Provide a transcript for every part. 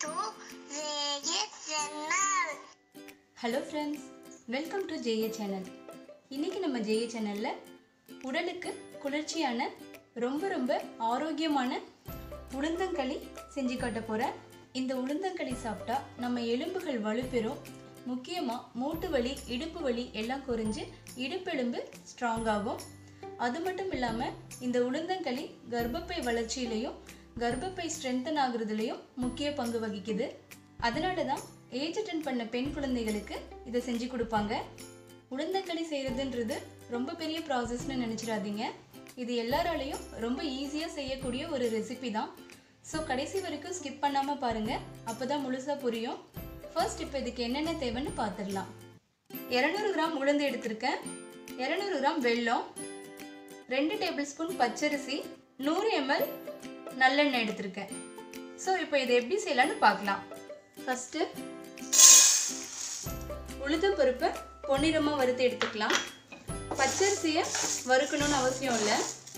to Reye Channel. Hello friends welcome to JA channel இன்றைக்கி நம்ம JA சேனலில் உடலுக்கு குளிர்ச்சியான ரொம்ப ரொம்ப ஆரோக்கியமான உளுந்தங்களி செஞ்சு காட்ட போகிறேன் இந்த உளுந்தங்களி சாப்பிட்டா நம்ம எலும்புகள் வலுப்பெறும் முக்கியமாக மூட்டு வலி இடுப்பு வலி எல்லாம் குறைஞ்சு இடுப்பெலும்பு ஸ்ட்ராங் ஆகும் அது மட்டும் இல்லாமல் இந்த உளுந்தங்களி கர்ப்பப்பை வளர்ச்சியிலையும் கர்ப்பப்பை ஸ்ட்ரென்தன் ஆகுறதுலையும் முக்கிய பங்கு வகிக்குது அதனால தான் ஏஜ் அட்டன் பண்ண பெண் குழந்தைகளுக்கு இதை செஞ்சு கொடுப்பாங்க உளுந்தங்களி செய்கிறதுன்றது ரொம்ப பெரிய ப்ராசஸ்னு நினச்சிடாதீங்க இது எல்லாராலையும் ரொம்ப ஈஸியாக செய்யக்கூடிய ஒரு ரெசிபி தான் ஸோ கடைசி வரைக்கும் ஸ்கிப் பண்ணாமல் பாருங்கள் அப்போ தான் முழுசாக புரியும் ஃபர்ஸ்ட் இப்போ இதுக்கு என்னென்ன தேவைன்னு பார்த்துடலாம் இரநூறு கிராம் உளுந்து எடுத்திருக்கேன் இரநூறு கிராம் வெல்லம் ரெண்டு டேபிள் ஸ்பூன் பச்சரிசி நூறு எம்எல் நல்லெண்ணெய் எடுத்திருக்கேன் ஸோ இப்போ இதை எப்படி செய்யலாம்னு பார்க்கலாம் ஃபஸ்ட்டு உளுத்தம் பருப்பை பொன்னிறமாக வறுத்து எடுத்துக்கலாம் பச்சரிசியை வறுக்கணும்னு அவசியம் இல்லை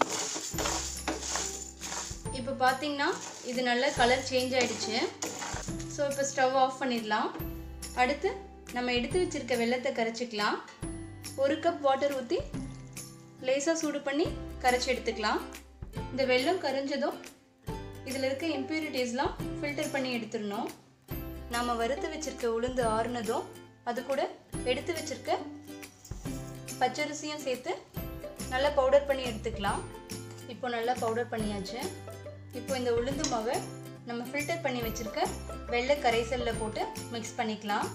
இப்போ பார்த்தீங்கன்னா இது நல்ல கலர் சேஞ்ச் ஆயிடுச்சு ஸோ இப்போ ஸ்டவ் ஆஃப் பண்ணிடலாம் அடுத்து நம்ம எடுத்து வச்சிருக்க வெள்ளத்தை கரைச்சிக்கலாம் ஒரு கப் வாட்டர் ஊற்றி லேசாக சூடு பண்ணி கரைச்சி எடுத்துக்கலாம் இந்த வெல்லம் கரைஞ்சதும் இதில் இருக்க இம்ப்யூரிட்டிஸ்லாம் ஃபில்டர் பண்ணி எடுத்துடணும் நாம் வறுத்து வச்சிருக்க உளுந்து ஆறுனதும் அது கூட எடுத்து வச்சிருக்க பச்சரிசியும் சேர்த்து நல்லா பவுடர் பண்ணி எடுத்துக்கலாம் இப்போ நல்லா பவுடர் பண்ணியாச்சு இப்போ இந்த உளுந்து மாவை நம்ம ஃபில்டர் பண்ணி வச்சிருக்க வெள்ளை கரைசலில் போட்டு மிக்ஸ் பண்ணிக்கலாம்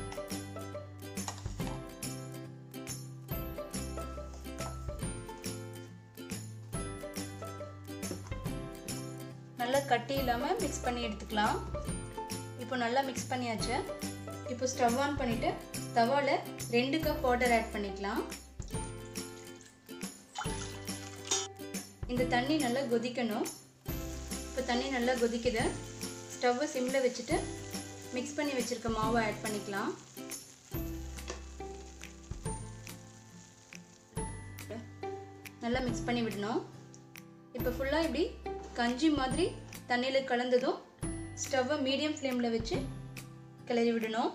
நல்லா கட்டி இல்லாமல் மிக்ஸ் பண்ணி எடுத்துக்கலாம் இப்போ நல்லா மிக்ஸ் பண்ணியாச்சு இப்போ ஸ்டவ் ஆன் பண்ணிவிட்டு தவாவில் ரெண்டு கப் வாட்டர் ஆட் பண்ணிக்கலாம் இந்த தண்ணி நல்லா கொதிக்கணும் இப்போ தண்ணி நல்லா கொதிக்குது ஸ்டவ்வை சிம்மில் வச்சுட்டு மிக்ஸ் பண்ணி வச்சுருக்க மாவை ஆட் பண்ணிக்கலாம் நல்லா மிக்ஸ் பண்ணி விடணும் இப்போ ஃபுல்லாக இப்படி கஞ்சி மாதிரி தண்ணியில் கலந்ததும் ஸ்டவ்வை மீடியம் ஃப்ளேமில் வச்சு கிளறி விடணும்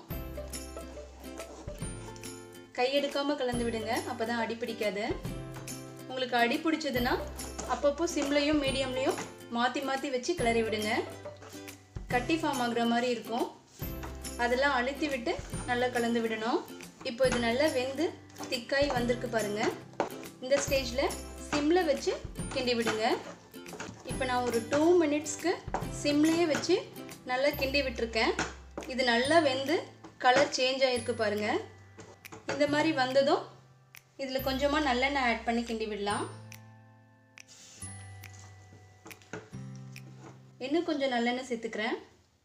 கையெடுக்காமல் கலந்து விடுங்க அப்போ தான் அடி பிடிக்காது உங்களுக்கு அடி பிடிச்சதுன்னா அப்பப்போ சிம்லையும் மீடியம்லையும் மாற்றி மாற்றி வச்சு கிளறி விடுங்க கட்டி ஃபார்ம் ஆகுற மாதிரி இருக்கும் அதெல்லாம் அழுத்தி விட்டு நல்லா கலந்து விடணும் இப்போ இது நல்லா வெந்து திக்காய் வந்திருக்கு பாருங்கள் இந்த ஸ்டேஜில் சிம்மில் வச்சு கிண்டி விடுங்க இப்போ நான் ஒரு டூ மினிட்ஸ்க்கு சிம்லேயே வச்சு நல்லா கிண்டி விட்டுருக்கேன் இது நல்லா வெந்து கலர் சேஞ்ச் ஆகிருக்கு பாருங்கள் இந்த மாதிரி வந்ததும் இதில் கொஞ்சமாக நல்லெண்ணெய் ஆட் பண்ணி கிண்டி விடலாம் இன்னும் கொஞ்சம் நல்லெண்ணெய் சேர்த்துக்கிறேன்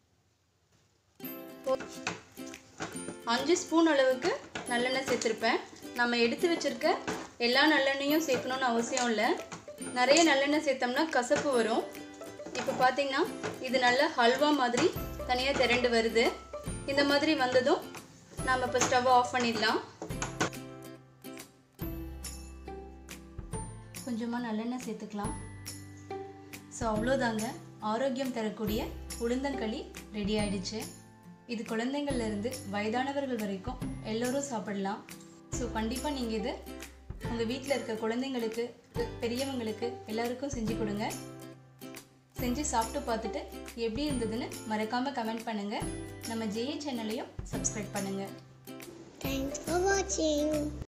அஞ்சு ஸ்பூன் அளவுக்கு நல்லெண்ணெய் சேர்த்துருப்பேன் நம்ம எடுத்து வச்சுருக்க எல்லா நல்லெண்ணெயும் சேர்க்கணுன்னு அவசியம் இல்லை நிறைய நல்லெண்ணெய் சேர்த்தோம்னா கசப்பு வரும் இப்போ பார்த்தீங்கன்னா இது நல்ல ஹல்வா மாதிரி தனியாக திரண்டு வருது இந்த மாதிரி வந்ததும் நாம் இப்போ ஸ்டவ் ஆஃப் பண்ணிடலாம் கொஞ்சமாக நல்லெண்ணெய் சேர்த்துக்கலாம் ஸோ அவ்வளோதாங்க ஆரோக்கியம் தரக்கூடிய உளுந்தங்களி ரெடி ஆயிடுச்சு இது குழந்தைங்கள்லேருந்து வயதானவர்கள் வரைக்கும் எல்லோரும் சாப்பிடலாம் ஸோ கண்டிப்பாக நீங்கள் இது உங்கள் வீட்டில் இருக்க குழந்தைங்களுக்கு பெரியவங்களுக்கு எல்லாருக்கும் செஞ்சு கொடுங்க செஞ்சு சாப்பிட்டு பார்த்துட்டு எப்படி இருந்ததுன்னு மறக்காமல் கமெண்ட் பண்ணுங்கள் நம்ம ஜேஏ சேனலையும் சப்ஸ்கிரைப் பண்ணுங்கள் Thanks for watching.